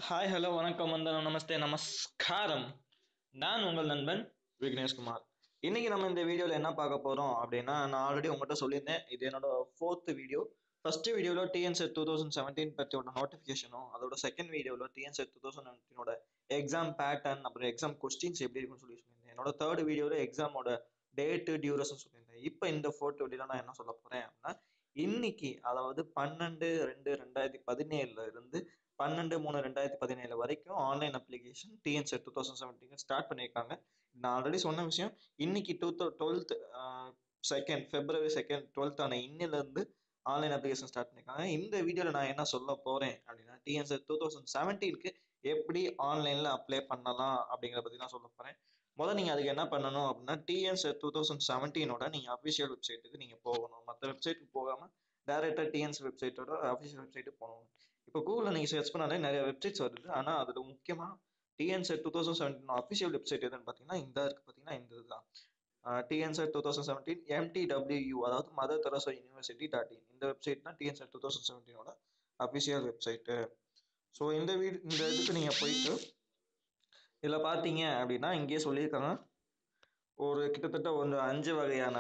hi hello வணக்கம் வந்தனம் நமஸ்தே நமஸ்காரம் நான் உங்கள் நண்பன் விக்னேஷ்குமார் இன்னைக்கு நம்ம இந்த வீடியோவில் என்ன பார்க்க போகிறோம் அப்படின்னா நான் ஆல்ரெடி உங்கள்கிட்ட சொல்லியிருந்தேன் இது என்னோட ஃபோர்த்து வீடியோ ஃபர்ஸ்ட் வீடியோவில் டிஎன்செட் டூ தௌசண்ட் செவன்டீன் பற்றியோட நோட்டிஃபிகேஷனும் அதோட செகண்ட் வீடியோவில் டிஎன்செட் டூ தௌசண்ட் நைன்டீனோட எக்ஸாம் பேட்டர்ன் அப்புறம் எக்ஸாம் கொஸ்டின்ஸ் எப்படி இருக்குன்னு சொல்லி சொல்லியிருந்தேன் என்னோட தேர்ட் வீடியோவில் எக்ஸாமோட டேட்டு டியூரேஷன் சொல்லியிருந்தேன் இப்போ இந்த ஃபோர்த் வீடியோவில் நான் என்ன சொல்ல போகிறேன் அப்படின்னா இன்னைக்கு அதாவது பன்னெண்டு ரெண்டு ரெண்டாயிரத்தி பதினேழுல இருந்து பன்னெண்டு மூணு ரெண்டாயிரத்தி பதினேழு வரைக்கும் online application TNSET two thousand seventeen start பண்ணியிருக்காங்க நான் ஆல்ரெடி சொன்ன விஷயம் இன்னைக்கு டூ தௌ டுவெல்த் செகண்ட் ஃபெப்ரவரி செகண்ட் டுவெல்த்தான இன்னிலேருந்து ஆன்லைன் அப்ளிகேஷன் ஸ்டார்ட் பண்ணியிருக்காங்க இந்த வீடியோவில் நான் என்ன சொல்ல போகிறேன் அப்படின்னா டிஎன்செட் டூ தௌசண்ட் செவன்டீனுக்கு எப்படி ஆன்லைனில் அப்ளை பண்ணலாம் அப்படிங்கிறத பற்றி நான் சொல்ல போகிறேன் முதல்ல நீங்கள் அதுக்கு என்ன பண்ணணும் அப்படின்னா டிஎன்செட் டூ தௌசண்ட் செவன்டீனோட நீங்கள் அஃபிஷியல் வெப்சைட்டுக்கு நீங்கள் போகணும் மற்ற வெப்சைட்டுக்கு போகாமல் டேரெக்டாக டிஎன்சி வெப்சைட்டோட அஃபிஷியல் வெப்சைட்டுக்கு போகணும் இப்போ கூகுளில் நீங்கள் சர்ச் பண்ணாலே நிறைய வெப்சைட்ஸ் வருது ஆனால் அதில் முக்கியமாக TNSET two thousand seventeen official website எதுன்னு பார்த்தீங்கன்னா இந்த இருக்குது பார்த்தீங்கன்னா இந்த இதுதான் TNSET two thousand seventeen MTW அதாவது Mother Teresa University dot in இந்த வெப்சைட் தான் டிஎன்செட் டூ தௌசண்ட் செவன்டீனோட அஃபிஷியல் வெப்சைட்டு ஸோ இந்த வீடு இந்த இதுக்கு நீங்கள் போயிட்டு இதில் பார்த்தீங்க அப்படின்னா இங்கேயே சொல்லியிருக்காங்க ஒரு கிட்டத்தட்ட ஒரு அஞ்சு வகையான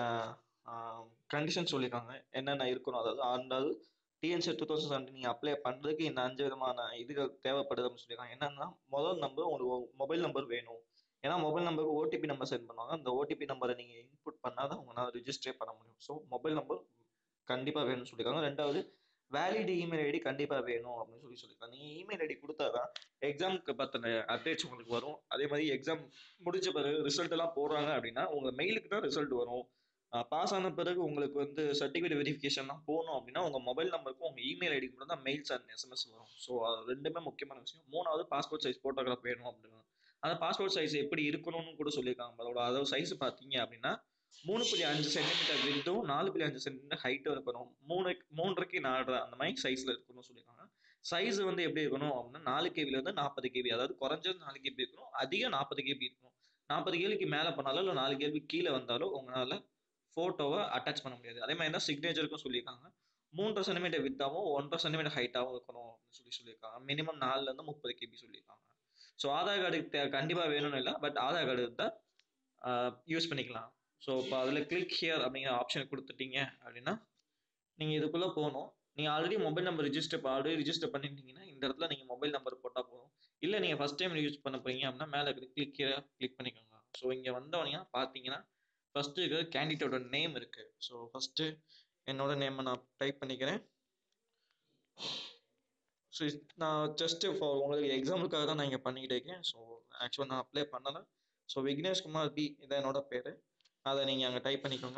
கண்டிஷன் சொல்லியிருக்காங்க என்னென்ன இருக்கணும் அதாவது அதாவது டிஎன்சி டூ தௌசண்ட் செவன்டீன் நீங்கள் அப்ளை பண்ணுறதுக்கு இந்த அஞ்சு விதமான இதுகள் தேவைப்படுது அப்படின்னு சொல்லியிருக்காங்க என்னென்னா முதல் நம்பர் உங்களுக்கு மொபைல் நம்பர் வேணும் ஏன்னா மொபைல் நம்பருக்கு ஓடிபி நம்பர் சென்ட் பண்ணுவாங்க அந்த ஓடிபி நம்பரை நீங்கள் இன்புட் பண்ணால் தான் உங்களால் ரிஜிஸ்டரே பண்ண முடியும் ஸோ மொபைல் நம்பர் கண்டிப்பாக வேணும்னு சொல்லியிருக்காங்க ரெண்டாவது வேலிட் இமெயில் ஐடி கண்டிப்பாக வேணும் அப்படின்னு சொல்லி சொல்லியிருக்காங்க நீங்கள் இமெயில் ஐடி கொடுத்தா தான் எக்ஸாமுக்கு பற்றின அப்டேட்ஸ் உங்களுக்கு வரும் அதே மாதிரி எக்ஸாம் முடிஞ்ச பிறகு ரிசல்ட் எல்லாம் போடுறாங்க அப்படின்னா உங்கள் மெயிலுக்கு தான் ரிசல்ட் வரும் பாஸ் ஆன பிறகு உங்களுக்கு வந்து சர்டிஃபிகேட் வெரிஃபிகேஷன்லாம் போகணும் அப்படின்னா உங்கள் மொபைல் நம்பருக்கும் உங்கள் இமெயில் ஐடிக்கு மட்டும் தான் மெயில்ஸ் அண்ட் எஸ்எம்எஸ் வரும் ஸோ அது ரெண்டுமே முக்கியமான விஷயம் மூணாவது பாஸ்போர்ட் சைஸ் ஃபோட்டோகிராஃப் வேணும் அப்படின்னு அந்த பாஸ்போர்ட் சைஸ் எப்படி இருக்கணும்னு கூட சொல்லியிருக்காங்க அதோட அதாவது சைஸ் பார்த்தீங்க அப்படின்னா மூணு புள்ளி அஞ்சு சென்டிமீட்டர் வித்தும் நாலு புள்ளி அஞ்சு சென்டிமீட்டர் ஹைட்டும் இருக்கணும் மூணு மூன்றரைக்கு நாலரை அந்த மாதிரி சைஸில் இருக்கணும்னு சொல்லியிருக்காங்க சைஸ் வந்து எப்படி இருக்கணும் அப்படின்னா நாலு கேபிலேருந்து நாற்பது கேபி அதாவது குறைஞ்சது நாலு கேபி இருக்கணும் அதிகம் நாற்பது கேபி இருக்கணும் நாற்பது கேபிக்கு மேலே பண்ணாலும் இல்லை நாலு கேபி கீழே வந்தாலும் உங்களால் ஃபோட்டோவை அட்டாச் பண்ண முடியாது அதே மாதிரி தான் சிக்னேச்சருக்கும் சொல்லியிருக்காங்க மூன்றரை சென்டிமீட்டர் வித்தாகவும் ஒன்றரை சென்டிமீட்டர் ஹைட்டாகவும் இருக்கணும் அப்படின்னு சொல்லி சொல்லியிருக்காங்க மினிமம் நாலுலேருந்து முப்பது கேபி சொல்லியிருக்காங்க ஸோ ஆதார் கார்டு கண்டிப்பாக வேணும்னு இல்லை பட் ஆதார் கார்டு இருந்தால் யூஸ் பண்ணிக்கலாம் ஸோ இப்போ அதில் கிளிக் ஹியர் அப்படிங்கிற ஆப்ஷன் கொடுத்துட்டீங்க அப்படின்னா நீங்கள் இதுக்குள்ளே போகணும் நீங்கள் already mobile number register already register பண்ணிட்டீங்கன்னா இந்த இடத்துல நீங்கள் மொபைல் நம்பர் போட்டால் போதும் இல்லை நீங்கள் ஃபஸ்ட் டைம் யூஸ் பண்ண போகிறீங்க அப்படின்னா மேலே கிளிக் ஹியர் கிளிக் பண்ணிக்கோங்க ஸோ இங்கே வந்தவங்க பார்த்தீங்கன்னா ஃபஸ்ட்டு இருக்கிற கேண்டிடேட்டோட நேம் இருக்குது ஸோ ஃபஸ்ட்டு என்னோட நேமை நான் டைப் பண்ணிக்கிறேன் ஸோ நான் ஜஸ்ட்டு ஃபார் உங்களுக்கு எக்ஸாம்பிளுக்காக தான் நான் இங்கே பண்ணிக்கிட்டு இருக்கேன் ஸோ ஆக்சுவலாக நான் அப்ளை பண்ணலை ஸோ விக்னேஷ்குமார் பி இதான் என்னோட பேர் அதை நீங்கள் அங்கே டைப் பண்ணிக்கோங்க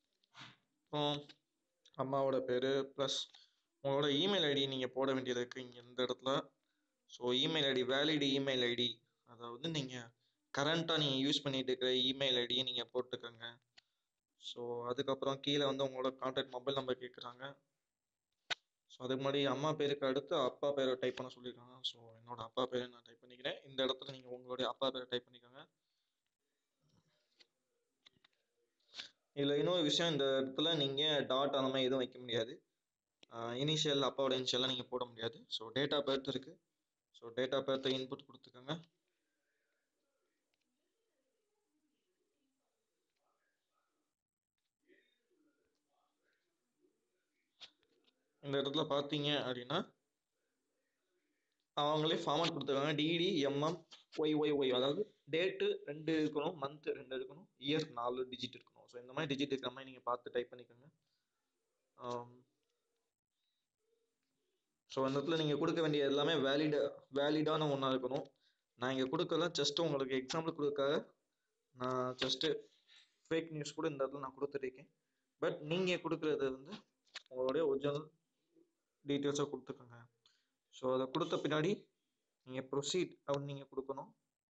அம்மாவோட பேர் ப்ளஸ் உங்களோட இமெயில் ஐடி நீங்கள் போட வேண்டியது இருக்குது இங்கே இந்த இடத்துல so email ID valid email ID அதாவது நீங்கள் கரண்ட்டாக நீங்கள் யூஸ் பண்ணிட்டு இருக்கிற இமெயில் ஐடியை நீங்கள் போட்டுக்கோங்க ஸோ அதுக்கப்புறம் கீழே வந்து உங்களோட கான்டாக்ட் மொபைல் நம்பர் கேட்குறாங்க ஸோ அதுக்கு முன்னாடி அம்மா பேருக்கு அடுத்து அப்பா பேரை டைப் பண்ண சொல்லியிருக்காங்க ஸோ என்னோட அப்பா பேரை நான் டைப் பண்ணிக்கிறேன் இந்த இடத்துல நீங்கள் உங்களுடைய அப்பா பேரை டைப் பண்ணிக்கோங்க இதில் இன்னொரு விஷயம் இந்த இடத்துல நீங்கள் டாட் அந்த மாதிரி எதுவும் வைக்க முடியாது இனிஷியல் அப்பாவோட இனிஷியல்லாம் நீங்கள் போட முடியாது ஸோ டேட் ஆஃப் பர்த் இருக்குது ஸோ டேட் ஆஃப் பர்த்தை இன்புட் கொடுத்துக்கோங்க இந்த இடத்துல பார்த்தீங்க அப்படின்னா அவங்களே ஃபார்மட் கொடுத்துருக்காங்க DD MM Y Y Y அதாவது டேட்டு ரெண்டு இருக்கணும் மந்த்து ரெண்டு இருக்கணும் இயர் நாலு டிஜிட் இருக்கணும் ஸோ இந்த மாதிரி டிஜிட் இருக்கிற மாதிரி நீங்கள் பார்த்து டைப் பண்ணிக்கோங்க ஸோ அந்த இடத்துல நீங்கள் கொடுக்க வேண்டிய எல்லாமே வேலிட வேலிடான ஒன்றா இருக்கணும் நான் இங்கே கொடுக்கல ஜஸ்ட்டு உங்களுக்கு எக்ஸாம்பிள் கொடுக்காக நான் ஜஸ்ட்டு ஃபேக் நியூஸ் கூட இந்த இடத்துல நான் கொடுத்துருக்கேன் பட் நீங்கள் கொடுக்குறது வந்து உங்களுடைய ஒரிஜினல் டீட்டெயில்ஸை கொடுத்துக்கோங்க ஸோ அதை கொடுத்த பின்னாடி நீங்கள் ப்ரொசீட் அப்படின்னு நீங்கள் கொடுக்கணும்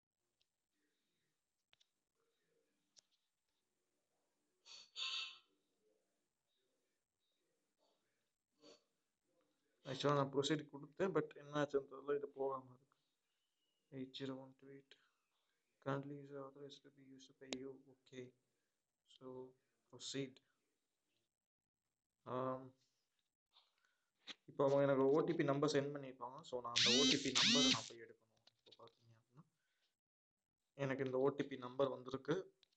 ஆக்சுவலாக நான் ப்ரொசீட் கொடுத்தேன் பட் என்ன ஆச்சுன்றதுல இது போகாமல் இருக்கு eight zero one two eight currently use authorise to be use by you okay so proceed இப்போ அவங்க எனக்கு ஓடிபி நம்பர் சென்ட் பண்ணியிருப்பாங்க ஸோ நான் அந்த ஓடிபி நம்பரை நான் போய் எடுக்கணும் இப்போ பார்த்தீங்க அப்படின்னா எனக்கு இந்த ஓடிபி நம்பர் வந்திருக்கு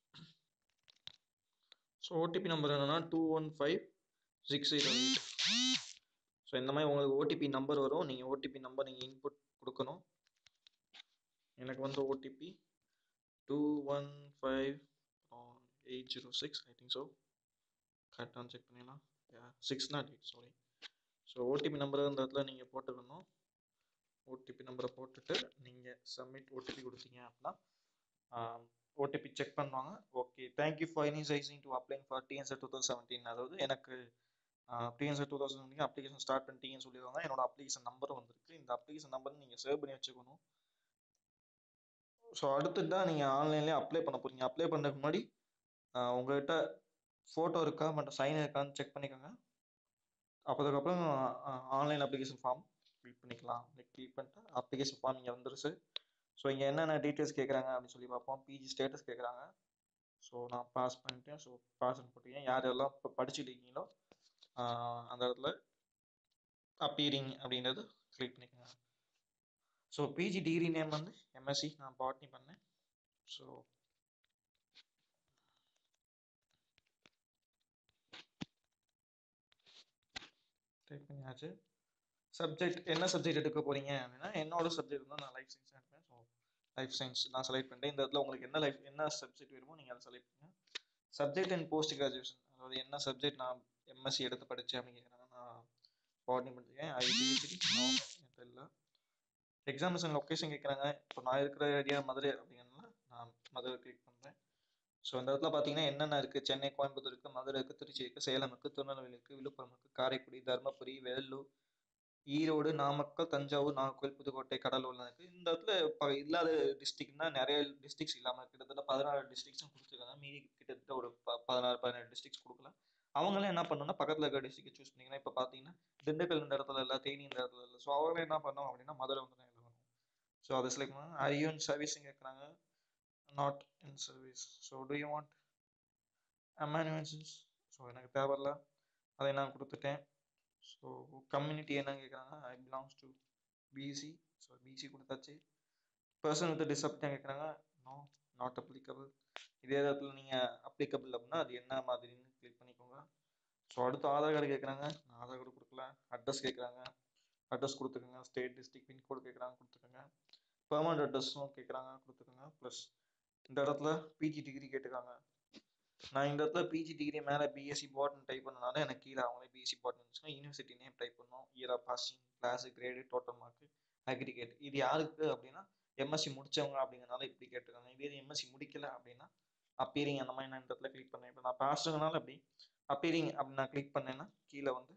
ஸோ ஓடிபி நம்பர் என்னன்னா two one five six zero eight so இந்த மாதிரி உங்களுக்கு ஓடிபி நம்பர் வரும் நீங்கள் ஓடிபி நம்பர் நீங்கள் இன்புட் கொடுக்கணும் எனக்கு வந்து OTP two one five eight zero six I think so கரெக்டாக செக் பண்ணிடலாம் six not eight sorry so OTP நம்பரை இந்த இடத்துல நீங்கள் போட்டுக்கணும் ஓடிபி நம்பரை போட்டுட்டு நீங்கள் சப்மிட் ஓடிபி கொடுத்தீங்க அப்படின்னா ஓடிபி செக் பண்ணுவாங்க okay thank you for initialising to applying for TNSET two thousand seventeen அதாவது எனக்கு TNSET two thousand seventeen application start பண்ணிட்டீங்கன்னு சொல்லிடுவாங்க என்னோட அப்ளிகேஷன் நம்பரும் வந்திருக்கு இந்த அப்ளிகேஷன் நம்பர் நீங்கள் சேவ் பண்ணி வச்சுக்கணும் ஸோ அடுத்து தான் நீங்கள் ஆன்லைன்லேயே அப்ளை பண்ண போகிறீங்க அப்ளை பண்ணுறதுக்கு முன்னாடி ஆஹ் உங்கள்கிட்ட ஃபோட்டோ இருக்கா மற்றும் சைன் இருக்கான்னு செக் பண்ணிக்கோங்க அப்போதுக்கப்புறம் ஆன்லைன் அப்ளிகேஷன் ஃபார்ம் ஃபில் பண்ணிக்கலாம் ஃபில் பண்ணிட்டு அப்ளிகேஷன் ஃபார்ம் இங்கே வந்துருச்சு ஸோ இங்கே என்னென்ன டீட்டெயில்ஸ் கேட்குறாங்க அப்படின்னு சொல்லி பார்ப்போம் பிஜி ஸ்டேட்டஸ் கேட்குறாங்க ஸோ நான் பாஸ் பண்ணிட்டேன் ஸோ பாஸ்ன்னு போட்டிருக்கேன் யார் யாரெல்லாம் இப்போ படிச்சுட்டு இருக்கீங்களோ ஆஹ் அந்த இடத்துல அப்பீரிங் அப்படின்றது கிளிக் பண்ணிக்கோங்க ஸோ பிஜி டிகிரி நேம் வந்து எம்எஸ்சி நான் பாட்னி பண்ணேன் ஸோ டைப் பண்ணியாச்சு சப்ஜெக்ட் என்ன சப்ஜெக்ட் எடுக்க போறீங்க அப்படின்னா என்னோட சப்ஜெக்ட் வந்து நான் லைஃப் சயின்ஸ் எடுப்பேன் ஸோ லைஃப் சயின்ஸ் நான் செலக்ட் பண்ணிட்டேன் இந்த இடத்துல உங்களுக்கு என்ன லைஃப் என்ன சப்ஜெக்ட் வேணுமோ நீங்கள் அதை செலக்ட் பண்ணுங்க சப்ஜெக்ட் அண்ட் போஸ்ட் கிராஜுவேஷன் அதாவது என்ன சப்ஜெக்ட் நான் எம்எஸ்சி எடுத்து படித்தேன் அப்படின்னு கேட்குறாங்க நான் பாட்னி பண்ணிருக்கேன் ஐபிஎஸ்சி நோ என்கிட்ட இல்லை எக்ஸாமினேஷன் லொக்கேஷன் கேட்குறாங்க இப்போ நான் இருக்கிற ஏரியா மதுரை அப்படிங்கிறதுனால நான் மதுரை கிளிக் பண்ணுறேன் ஸோ இந்த இடத்துல பார்த்தீங்கன்னா என்னென்ன இருக்குது சென்னை கோயம்புத்தூர் இருக்குது மதுரை இருக்குது திருச்சி இருக்குது சேலம் இருக்குது திருநெல்வேலி இருக்குது விழுப்புரம் இருக்குது காரைக்குடி தருமபுரி வேலூர் ஈரோடு நாமக்கல் தஞ்சாவூர் நாகர்கோவில் புதுக்கோட்டை கடலூர்லாம் இருக்குது இந்த இடத்துல இப்போ இல்லாத டிஸ்ட்ரிக்ட்னா நிறைய டிஸ்ட்ரிக்ஸ் இல்லாமல் கிட்டத்தட்ட பதினாறு டிஸ்ட்ரிக்ஸும் கொடுத்துருக்காங்க மீதி கிட்டத்தட்ட ஒரு ப பதினாறு பதினேழு டிஸ்ட்ரிக்ஸ் கொடுக்கல அவங்களாம் என்ன பண்ணணும்னா பக்கத்தில் இருக்க டிஸ்ட்ரிக்ட் சூஸ் பண்ணிங்கன்னா இப்போ பார்த்தீங்கன்னா திண்டுக்கல் இந்த இடத்துல இல்லை தேனி இந்த இடத்துல இல்லை ஸோ அவங்க என்ன பண்ணோம் அப்படின்னா மதுரை வந்து தான் எழுதணும் ஸோ அதை செலக்ட் பண்ணாங்க ஐ யூ இன் சர்வீஸ்ன்னு கேட்குறாங்க not in service so do you want amanuensis so எனக்கு தேவையில்ல அதை நான் கொடுத்துட்டேன் ஸோ கம்யூனிட்டி என்ன கேட்குறாங்க I belongs to BC so BC கொடுத்தாச்சு பர்சன் வித் டிசப்டிங் கேட்குறாங்க நோ நாட் அப்ளிகபிள் இதே இடத்துல நீங்கள் அப்ளிகபிள் அப்படின்னா அது என்ன மாதிரின்னு கிளிக் பண்ணிக்கோங்க ஸோ அடுத்து ஆதார் கார்டு கேட்குறாங்க நான் ஆதார் கார்டு கொடுக்கல அட்ரஸ் கேட்குறாங்க அட்ரஸ் கொடுத்துக்கோங்க ஸ்டேட் டிஸ்ட்ரிக்ட் பின்கோடு கேட்குறாங்க கொடுத்துக்கோங்க பெர்மனண்ட் அட்ரஸும் கேட்குறாங்க கொடுத்துக்கோங்க ப்ளஸ் இந்த இடத்துல பிஜி டிகிரி கேட்டுக்காங்க நான் இந்த இடத்துல பிஜி டிகிரி மேலே பிஎஸ்சி பாட்னு டைப் பண்ணனால எனக்கு கீழே அவங்களே பிஎஸ்சி பாட்னு இருந்துச்சுன்னா யூனிவர்சிட்டி நேம் டைப் பண்ணோம் year of passing class grade total mark aggregate இது யாருக்கு அப்படின்னா எம்எஸ்சி முடிச்சவங்க அப்படிங்கிறனால இப்படி கேட்டுருக்காங்க இதே எம்எஸ்சி முடிக்கல அப்படின்னா அப்பீரிங் அந்த மாதிரி நான் இந்த இடத்துல கிளிக் பண்ணேன் இப்போ நான் பாஸ்டுங்கனால அப்படி அப்பீரிங் அப்படி நான் கிளிக் பண்ணேன்னா கீழே வந்து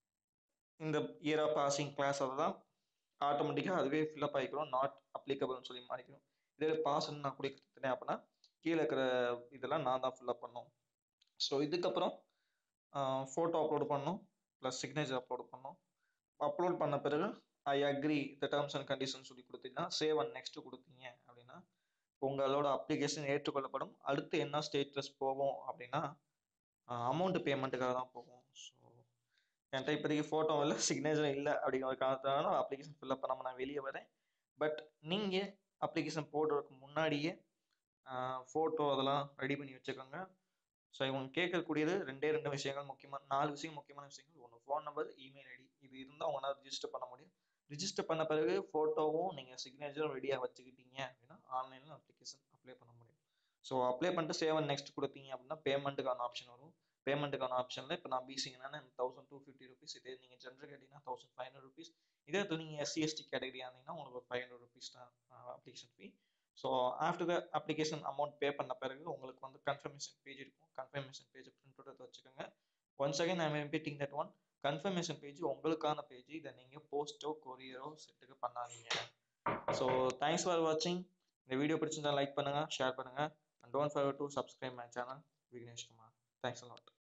இந்த இயர் ஆஃப் பாசிங் கிளாஸ் அதை தான் ஆட்டோமேட்டிக்காக அதுவே ஃபில்அப் ஆகிக்கிறோம் நாட் அப்ளிகபிள்னு சொல்லி மாறிக்கிறோம் இதே பாஸ்ன்னு நான் கொடுத்துட்டேன் அப்படின்னா கீழே இருக்கிற இதெல்லாம் நான் தான் ஃபில்அப் பண்ணணும் ஸோ இதுக்கப்புறம் ஃபோட்டோ அப்லோட் பண்ணணும் ப்ளஸ் சிக்னேச்சர் அப்லோட் பண்ணணும் அப்லோட் பண்ண பிறகு I agree the terms and condition சொல்லி கொடுத்தீங்கன்னா சேவ் அண்ட் நெக்ஸ்ட் கொடுத்தீங்க அப்படின்னா உங்களோட அப்ளிகேஷன் ஏற்றுக்கொள்ளப்படும் அடுத்து என்ன ஸ்டேட்டஸ் போகும் அப்படின்னா அமௌண்ட் பேமெண்ட்டுக்காக தான் போகும் ஸோ என்கிட்ட இப்போதைக்கு ஃபோட்டோ இல்லை சிக்னேச்சர் இல்லை அப்படிங்கிற ஒரு காரணத்தினால அப்ளிகேஷன் ஃபில்அப் பண்ணாமல் நான் வெளியே வரேன் பட் நீங்கள் அப்ளிகேஷன் போடுறதுக்கு முன்னாடியே ஃபோட்டோ அதெல்லாம் ரெடி பண்ணி வச்சுக்கோங்க ஸோ இவங்க கேட்கக்கூடியது ரெண்டே ரெண்டு விஷயங்கள் முக்கியமான நாலு விஷயம் முக்கியமான விஷயங்கள் ஒன்று ஃபோன் நம்பர் இமெயில் ஐடி இது இருந்தால் உங்களால் ரிஜிஸ்டர் பண்ண முடியும் ரிஜிஸ்டர் பண்ண பிறகு ஃபோட்டோவும் நீங்கள் சிக்னேச்சரும் ரெடியாக வச்சுக்கிட்டீங்க அப்படின்னா ஆன்லைனில் அப்ளிகேஷன் அப்ளை பண்ண முடியும் ஸோ அப்ளை பண்ணிட்டு சேவ் அண்ட் நெக்ஸ்ட் கொடுத்தீங்க அப்படின்னா பேமெண்ட்டுக்கான ஆப்ஷன் வரும் பேமெண்ட்டுக்கான ஆப்ஷனில் இப்போ நான் பிசிங்கன்னா தௌசண்ட் டூ ஃபிஃப்டி ருபீஸ் இதே நீங்கள் ஜென்ரல் கேட்டீங்கன்னா தௌசண்ட் ஃபைவ் ஹண்ட்ரட் ருபீஸ் இதே இடத்துல நீங்கள் எஸ்சி எஸ்டி கேட்டகரியாக இருந்தீங்கன்னா உங்களுக்கு ஃபைவ் ஹண்ட்ரட் ருபீஸ் தான் application fee so after the application amount pay பண்ண பிறகு உங்களுக்கு வந்து கன்ஃபர்மேஷன் பேஜ் இருக்கும் கன்ஃபர்மேஷன் பேஜ் பிரிண்ட் அவுட் எடுத்து வச்சுக்கோங்க once again I'm repeating that one confirmation page உங்களுக்கான பேஜ் இதை நீங்கள் போஸ்ட்டோ கொரியரோ செட்டுக்கு பண்ணாதீங்க ஸோ தேங்க்ஸ் ஃபார் வாட்சிங் இந்த வீடியோ பிடிச்சிருந்தா லைக் பண்ணுங்கள் ஷேர் பண்ணுங்கள் and don't forget to subscribe my channel Vignesh Kumar thanks lot